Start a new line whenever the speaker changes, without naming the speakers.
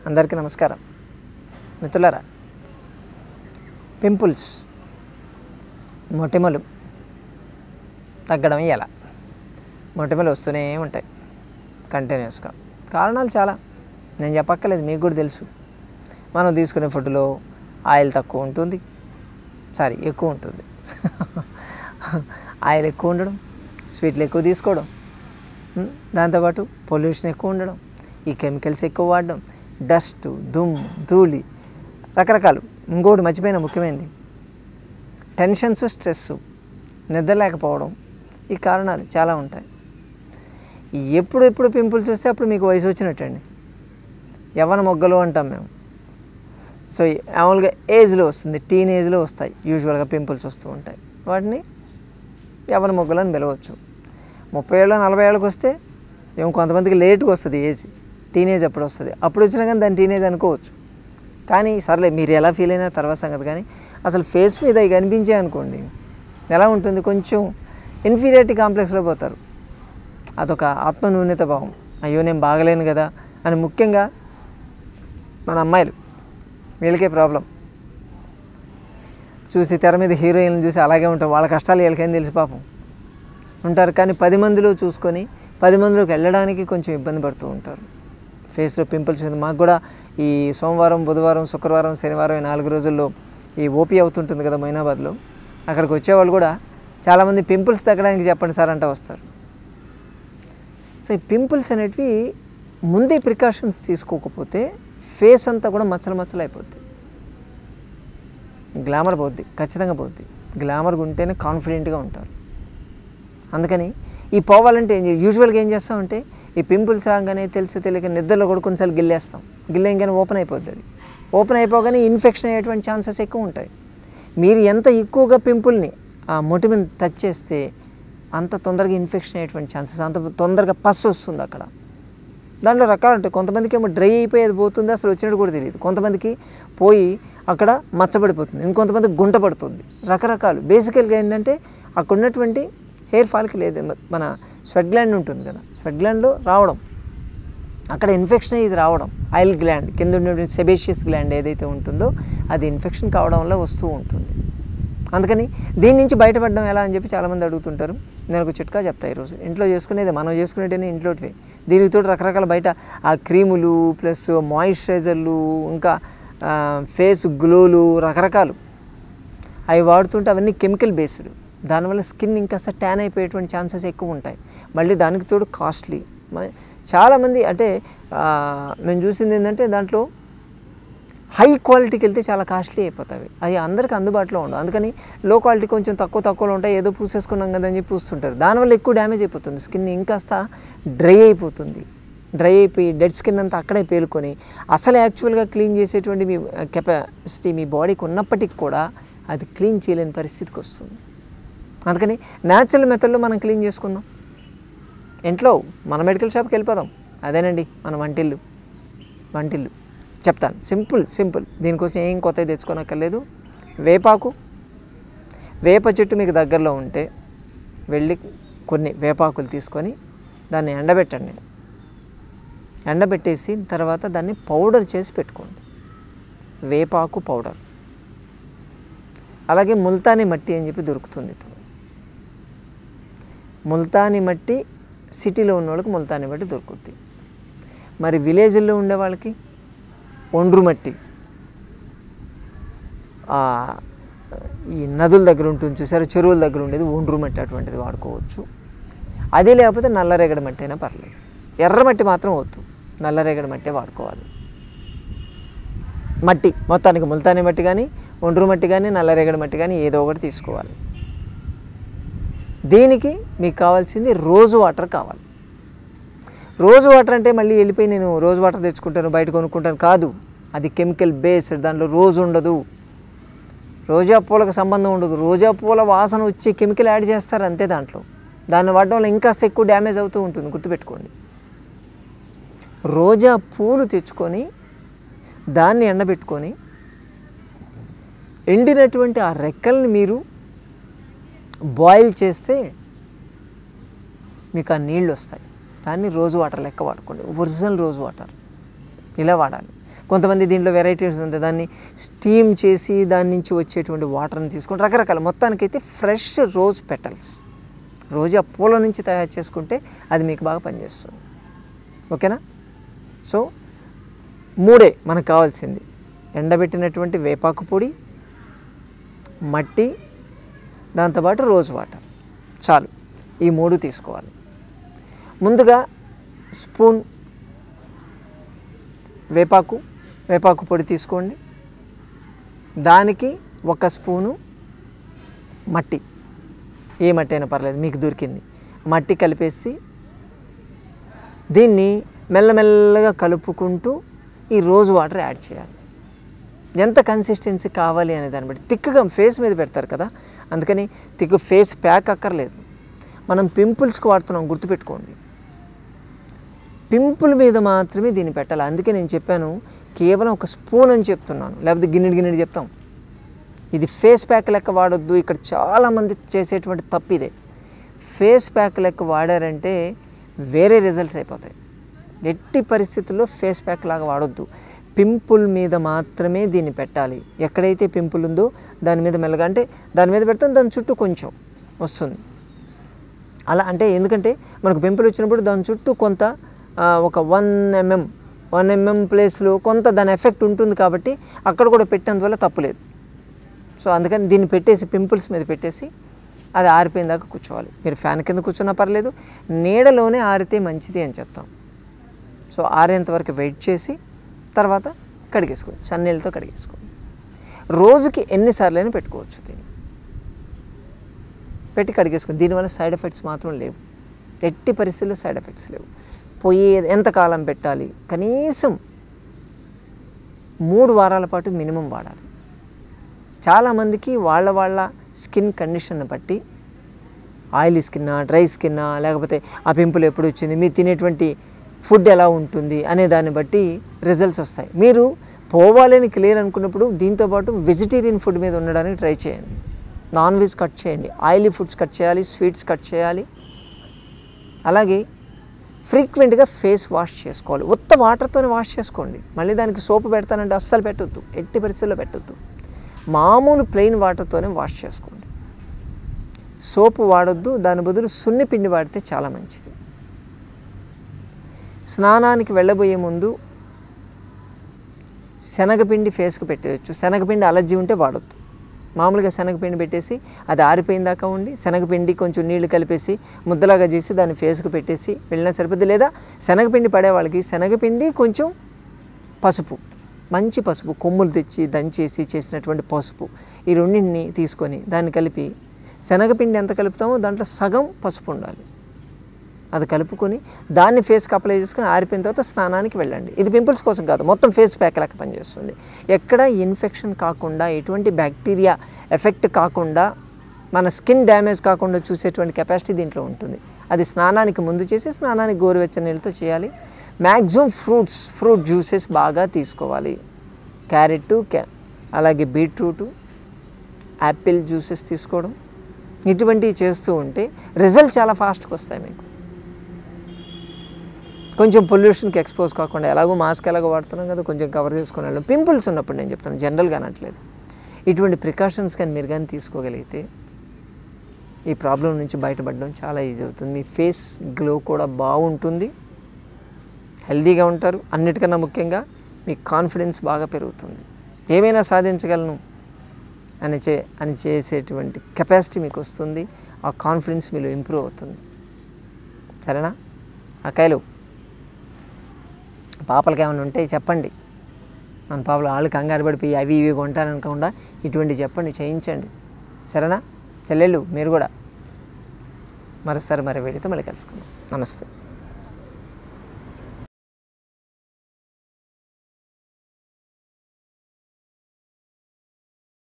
అందరికీ నమస్కారం మిత్రులారా పింపుల్స్ మొటిమలు తగ్గడం ఎలా మొటిమలు వస్తూనే ఉంటాయి కంటిన్యూస్గా కారణాలు చాలా నేను చెప్పక్కర్లేదు మీకు కూడా తెలుసు మనం తీసుకునే ఫుడ్లో ఆయిల్ తక్కువ ఉంటుంది సారీ ఎక్కువ ఉంటుంది ఆయిల్ ఎక్కువ ఉండడం స్వీట్లు ఎక్కువ తీసుకోవడం ఉం, దాంతోపాటు పొల్యూషన్ ఎక్కువ ఉండడం ఈ కెమికల్స్ ఎక్కువ వాడడం డస్ట్ దుమ్ము ధూళి రకరకాలు ఇంకోటి మర్చిపోయిన ముఖ్యమైనది టెన్షన్స్ స్ట్రెస్ నిద్ర లేకపోవడం ఈ కారణాలు చాలా ఉంటాయి ఎప్పుడు ఎప్పుడు పింపుల్స్ వస్తే అప్పుడు మీకు వయసు వచ్చినట్టండి యవ్వన మొగ్గలు అంటాం మేము సో ఈ మామూలుగా ఏజ్లో వస్తుంది టీన్ ఏజ్లో వస్తాయి యూజువల్గా పింపుల్స్ వస్తూ ఉంటాయి వాటిని యవ్వన మొగ్గలు అని పిలవచ్చు ముప్పై ఏళ్ళు నలభై ఏళ్ళకి వస్తే ఏమో కొంతమందికి లేట్గా వస్తుంది ఏజ్ టీనేజ్ అప్పుడు వస్తుంది అప్పుడు వచ్చినా కానీ దాన్ని టీనేజ్ అనుకోవచ్చు కానీ సర్లే మీరు ఎలా ఫీల్ అయినా తర్వాత సంగతి కానీ అసలు ఫేస్ మీద ఇవి కనిపించే అనుకోండి ఎలా ఉంటుంది కొంచెం ఇన్ఫీరియారిటీ కాంప్లెక్స్లో పోతారు అదొక ఆత్మ న్యూన్యత భావం అయ్యో నేను బాగలేను కదా అని ముఖ్యంగా మన అమ్మాయిలు వీళ్ళకే ప్రాబ్లం చూసి తెర మీద హీరోయిన్లు చూసి అలాగే ఉంటారు వాళ్ళ కష్టాలు వీళ్ళకేం తెలిసి పాపం ఉంటారు కానీ పది మందిలో చూసుకొని పది మందిలోకి వెళ్ళడానికి కొంచెం ఇబ్బంది పడుతూ ఉంటారు ఫేస్లో పింపుల్స్ ఉంది మాకు కూడా ఈ సోమవారం బుధవారం శుక్రవారం శనివారం ఈ నాలుగు రోజుల్లో ఈ ఓపీ అవుతుంటుంది కదా మైనాబాద్లో అక్కడికి వచ్చేవాళ్ళు కూడా చాలామంది పింపుల్స్ తగ్గడానికి చెప్పండి సార్ అంట వస్తారు సో ఈ పింపుల్స్ అనేటివి ముందే ప్రికాషన్స్ తీసుకోకపోతే ఫేస్ అంతా కూడా మచ్చలు మచ్చలు అయిపోద్ది గ్లామర్ పోద్ది ఖచ్చితంగా పోద్ది గ్లామర్గా ఉంటేనే కాన్ఫిడెంట్గా ఉంటారు అందుకని ఈ పోవాలంటే ఏం చే- యూజువల్గా ఏం చేస్తామంటే ఈ పింపుల్స్ రాగానే తెలిసి తెలియక నిద్రలో కూడా కొన్నిసార్లు గిల్లేస్తాం గిల్లేయంగానే ఓపెన్ అయిపోద్ది అది ఓపెన్ అయిపోగానే ఇన్ఫెక్షన్ అయ్యేటువంటి ఛాన్సెస్ ఎక్కువ ఉంటాయి మీరు ఎంత ఎక్కువగా పింపుల్ని ఆ మొటిమని టచ్ చేస్తే అంత తొందరగా ఇన్ఫెక్షన్ అయ్యేటువంటి ఛాన్సెస్ అంత తొందరగా పస్ వస్తుంది అక్కడ దాంట్లో రకాలు ఉంటాయి కొంతమందికి ఏమో డ్రై అయిపోయేది పోతుంది అసలు వచ్చినట్టు కూడా తెలియదు కొంతమందికి పోయి అక్కడ మచ్చబడిపోతుంది ఇంకొంతమందికి గుంట పడుతుంది రకరకాలు బేసికల్గా ఏంటంటే అక్కడ ఉన్నటువంటి హెయిర్ ఫాల్కి లేదు మన స్వెట్ గ్లాండ్ ఉంటుంది కదా స్వెట్ గ్లాండ్లో రావడం అక్కడ ఇన్ఫెక్షన్ ఇది రావడం ఆయిల్ గ్లాండ్ కింద ఉన్నటువంటి సెబేషియస్ గ్లాండ్ ఏదైతే ఉంటుందో అది ఇన్ఫెక్షన్ కావడం వల్ల వస్తూ ఉంటుంది అందుకని దీని నుంచి బయటపడడం ఎలా అని చెప్పి చాలామంది అడుగుతుంటారు నేను ఒక చిట్కా చెప్తా ఈరోజు ఇంట్లో చేసుకునేది మనం చేసుకునేటివి ఇంట్లోటివే దీనికి తోడు రకరకాల బయట ఆ క్రీములు ప్లస్ మాయిశ్చరైజర్లు ఇంకా ఆ, ఫేస్ గ్లోలు రకరకాలు అవి వాడుతుంటే అవన్నీ కెమికల్ బేస్డ్ దానివల్ల స్కిన్ ఇంకాస్త ట్యాన్ అయిపోయేటువంటి ఛాన్సెస్ ఎక్కువ ఉంటాయి మళ్ళీ దానికి తోడు కాస్ట్లీ చాలామంది అంటే ఆ, మేము చూసింది ఏంటంటే దాంట్లో హై క్వాలిటీకి వెళ్తే చాలా కాస్ట్లీ అయిపోతాయి అవి అందరికీ అందుబాటులో ఉండవు అందుకని లో క్వాలిటీ కొంచెం తక్కువ తక్కువలో ఉంటాయి ఏదో పూసేసుకున్నాం కదా అని చెప్పి పూస్తుంటారు దానివల్ల ఎక్కువ డ్యామేజ్ అయిపోతుంది స్కిన్ ఇంకాస్త డ్రై అయిపోతుంది డ్రై అయిపోయి డెడ్ స్కిన్ అంతా అక్కడే పేలుకొని అసలు యాక్చువల్గా క్లీన్ చేసేటువంటి మీ కెపాసిటీ మీ బాడీకి ఉన్నప్పటికీ కూడా అది క్లీన్ చేయలేని పరిస్థితికి వస్తుంది అందుకని న్యాచురల్ మెథడ్లో మనం క్లీన్ చేసుకుందాం ఇంట్లో మన మెడికల్ షాప్కి వెళ్ళిపోదాం అదేనండి మన వంటిల్లు వంటిల్లు చెప్తాను సింపుల్ సింపుల్ దీనికోసం ఏం కొత్తవి తెచ్చుకోనక్కర్లేదు వేపాకు వేప చెట్టు మీకు దగ్గరలో ఉంటే వెళ్ళి కొన్ని వేపాకులు తీసుకొని దాన్ని ఎండబెట్టండి ఎండబెట్టేసి తర్వాత దాన్ని పౌడర్ చేసి పెట్టుకోండి వేపాకు పౌడర్ అలాగే ముల్తానీ మట్టి అని చెప్పి దొరుకుతుంది ఇప్పుడు ముల్తానీ మట్టి సిటీలో ఉన్న వాళ్ళకి ముల్తానీ మట్టి దొరుకుద్ది మరి విలేజ్లో ఉండే వాళ్ళకి ఒండ్రు మట్టి ఆ, ఈ నదుల దగ్గర ఉంటుంది చూసారు చెరువుల దగ్గర ఉండేది ఒండ్రు మట్టి అటువంటిది వాడుకోవచ్చు అదే లేకపోతే నల్లరేగడి మట్టి అయినా పర్లేదు ఎర్ర మట్టి మాత్రం వద్దు నల్లరేగడి మట్టే వాడుకోవాలి మట్టి మొత్తానికి ముల్తానీ మట్టి కానీ ఒండ్రు మట్టి కానీ నల్లరేగడి మట్టి కానీ ఏదో ఒకటి తీసుకోవాలి దీనికి మీకు కావాల్సింది రోజు వాటర్ కావాలి రోజు వాటర్ అంటే మళ్ళీ వెళ్ళిపోయి నేను రోజు వాటర్ తెచ్చుకుంటాను బయట కొనుక్కుంటాను కాదు అది కెమికల్ బేస్డ్ దాంట్లో రోజు ఉండదు రోజా పూలకు సంబంధం ఉండదు రోజా పూల వాసన వచ్చి కెమికల్ యాడ్ చేస్తారు అంతే దాంట్లో దాన్ని వాడడం వల్ల ఇంకాస్త ఎక్కువ డ్యామేజ్ అవుతూ ఉంటుంది గుర్తుపెట్టుకోండి రోజా పూలు తెచ్చుకొని దాన్ని ఎండబెట్టుకొని ఎండినటువంటి ఆ రెక్కల్ని మీరు బాయిల్ చేస్తే మీకు ఆ నీళ్ళు వస్తాయి దాన్ని రోజు వాటర్ లెక్క వాడుకోండి ఒరిజినల్ రోజు వాటర్ ఇలా వాడాలి కొంతమంది దీంట్లో వెరైటీస్ ఉంటాయి దాన్ని స్టీమ్ చేసి దాని నుంచి వచ్చేటువంటి వాటర్ని తీసుకొని రకరకాల మొత్తానికైతే ఫ్రెష్ రోజ్ పెటల్స్ రోజు ఆ పూల నుంచి తయారు చేసుకుంటే అది మీకు బాగా పనిచేస్తుంది ఓకేనా సో మూడే మనకు కావాల్సింది ఎండబెట్టినటువంటి వేపాకు పొడి మట్టి దాంతోపాటు రోజ్ వాటర్ చాలు ఈ మూడు తీసుకోవాలి ముందుగా స్పూన్ వేపాకు వేపాకు పొడి తీసుకోండి దానికి ఒక స్పూను మట్టి ఏ మట్టి అయినా పర్లేదు మీకు దొరికింది మట్టి కలిపేసి దీన్ని మెల్లమెల్లగా కలుపుకుంటూ ఈ రోజ్ వాటర్ యాడ్ చేయాలి ఎంత కన్సిస్టెన్సీ కావాలి అనే దాన్ని బట్టి తిక్కుగా ఫేస్ మీద పెడతారు కదా అందుకని తిక్కు ఫేస్ ప్యాక్ అక్కర్లేదు మనం పింపుల్స్కి వాడుతున్నాం గుర్తుపెట్టుకోండి పింపుల్ మీద మాత్రమే దీన్ని పెట్టాలి అందుకే నేను చెప్పాను కేవలం ఒక స్పూన్ అని చెప్తున్నాను లేకపోతే గిన్నెడు గిన్నెడు చెప్తాం ఇది ఫేస్ ప్యాక్ లెక్క వాడొద్దు ఇక్కడ చాలామంది చేసేటువంటి తప్పు ఇదే ఫేస్ ప్యాక్ లెక్క వాడారంటే వేరే రిజల్ట్స్ అయిపోతాయి ఎట్టి పరిస్థితుల్లో ఫేస్ ప్యాక్ లాగా వాడొద్దు పింపుల్ మీద మాత్రమే దీన్ని పెట్టాలి ఎక్కడైతే పింపుల్ ఉందో దాని మీద మెల్లగా అంటే దాని మీద పెడతాం దాని చుట్టూ కొంచెం వస్తుంది అలా అంటే ఎందుకంటే మనకు పింపుల్ వచ్చినప్పుడు దాని చుట్టూ కొంత ఆ, ఒక వన్ ఎంఎం వన్ ఎంఎం ప్లేస్లో కొంత దాని ఎఫెక్ట్ ఉంటుంది కాబట్టి అక్కడ కూడా పెట్టినందువల్ల తప్పులేదు సో అందుకని దీన్ని పెట్టేసి పింపుల్స్ మీద పెట్టేసి అది ఆరిపోయిన దాకా కూర్చోవాలి మీరు ఫ్యాన్ కింద కూర్చున్నా పర్లేదు నీడలోనే ఆరితే మంచిది అని చెప్తాం సో ఆరేంత వరకు వెయిట్ చేసి తర్వాత కడిగేసుకోండి సన్నీళ్ళతో కడిగేసుకోండి రోజుకి ఎన్నిసార్లు అయినా పెట్టుకోవచ్చు దీన్ని పెట్టి కడిగేసుకుని దీనివల్ల సైడ్ ఎఫెక్ట్స్ మాత్రం లేవు ఎట్టి పరిస్థితుల్లో సైడ్ ఎఫెక్ట్స్ లేవు పోయే ఎంతకాలం పెట్టాలి కనీసం మూడు వారాల పాటు మినిమం వాడాలి చాలామందికి వాళ్ళ వాళ్ళ స్కిన్ కండిషన్ని బట్టి ఆయిలీ స్కిన్నా డ్రై స్కిన్నా లేకపోతే ఆ పింపుల్ ఎప్పుడు వచ్చింది మీరు తినేటువంటి ఫుడ్ ఎలా ఉంటుంది అనే దాన్ని బట్టి రిజల్ట్స్ వస్తాయి మీరు పోవాలని క్లియర్ అనుకున్నప్పుడు దీంతోపాటు వెజిటేరియన్ ఫుడ్ మీద ఉండడానికి ట్రై చేయండి నాన్ వెజ్ కట్ చేయండి ఆయిలీ ఫుడ్స్ కట్ చేయాలి స్వీట్స్ కట్ చేయాలి అలాగే ఫ్రీక్వెంట్గా ఫేస్ వాష్ చేసుకోవాలి ఉత్త వాటర్తోనే వాష్ చేసుకోండి మళ్ళీ దానికి సోపు పెడతానంటే అస్సలు పెట్టొద్దు ఎట్టి పరిస్థితుల్లో పెట్టొద్దు మామూలు ప్లెయిన్ వాటర్తోనే వాష్ చేసుకోండి సోపు వాడొద్దు దాని బదులు సున్ని పిండి వాడితే చాలా మంచిది స్నానానికి వెళ్ళబోయే ముందు శనగపిండి ఫేస్కు పెట్టేయచ్చు శనగపిండి అలర్జీ ఉంటే వాడొద్దు మామూలుగా శనగపిండి పెట్టేసి అది ఆరిపోయిన దాకా ఉండి శనగపిండి కొంచెం నీళ్లు కలిపేసి ముద్దలాగా చేసి దాన్ని ఫేస్కు పెట్టేసి వెళ్ళినా సరిపోద్ది లేదా శనగపిండి పడే వాళ్ళకి శనగపిండి కొంచెం పసుపు మంచి పసుపు కొమ్ములు తెచ్చి దంచేసి చేసినటువంటి పసుపు ఈ రెండింటిని తీసుకొని దాన్ని కలిపి శనగపిండి ఎంత కలుపుతామో దాంట్లో సగం పసుపు ఉండాలి అది కలుపుకొని దాన్ని ఫేస్కి అప్లై చేసుకొని ఆరిపోయిన తర్వాత స్నానానికి వెళ్ళండి ఇది పింపుల్స్ కోసం కాదు మొత్తం ఫేస్ ప్యాక్ లెక్క పనిచేస్తుంది ఎక్కడ ఇన్ఫెక్షన్ కాకుండా ఎటువంటి బ్యాక్టీరియా ఎఫెక్ట్ కాకుండా మన స్కిన్ డ్యామేజ్ కాకుండా చూసేటువంటి కెపాసిటీ దీంట్లో ఉంటుంది అది స్నానానికి ముందు చేసి స్నానానికి గోరువెచ్చని నీళ్ళతో చేయాలి మ్యాక్సిమం ఫ్రూట్స్ ఫ్రూట్ జ్యూసెస్ బాగా తీసుకోవాలి క్యారెట్ క్యా అలాగే బీట్రూటు యాపిల్ జ్యూసెస్ తీసుకోవడం ఇటువంటివి చేస్తూ ఉంటే రిజల్ట్ చాలా ఫాస్ట్గా వస్తాయి మీకు కొంచెం పొల్యూషన్కి ఎక్స్పోజ్ కాకుండా ఎలాగో మాస్క్ ఎలాగో వాడుతున్నాం కదా కొంచెం కవర్ చేసుకుని వెళ్ళడం పింపుల్స్ ఉన్నప్పుడు నేను చెప్తాను జనరల్గా అనట్లేదు ఇటువంటి ప్రికాషన్స్ కానీ మీరు కానీ తీసుకోగలిగితే ఈ ప్రాబ్లం నుంచి బయటపడడం చాలా ఈజీ అవుతుంది మీ ఫేస్ గ్లో కూడా బాగుంటుంది హెల్తీగా ఉంటారు అన్నిటికన్నా ముఖ్యంగా మీ కాన్ఫిడెన్స్ బాగా పెరుగుతుంది ఏమైనా సాధించగలను అని చే అని చేసేటువంటి కెపాసిటీ మీకు వస్తుంది ఆ కాన్ఫిడెన్స్ మీలో ఇంప్రూవ్ అవుతుంది సరేనా అక్కాయలు పాపలకి ఏమైనా ఉంటే చెప్పండి మన పాపలు వాళ్ళు కంగారు పడిపోయి అవి ఇవి కొంటారనుకోకుండా ఇటువంటి చెప్పండి చేయించండి సరేనా చెల్లెళ్ళు మీరు కూడా మరోసారి మరి వీడితో మళ్ళీ కలుసుకుందాం నమస్తే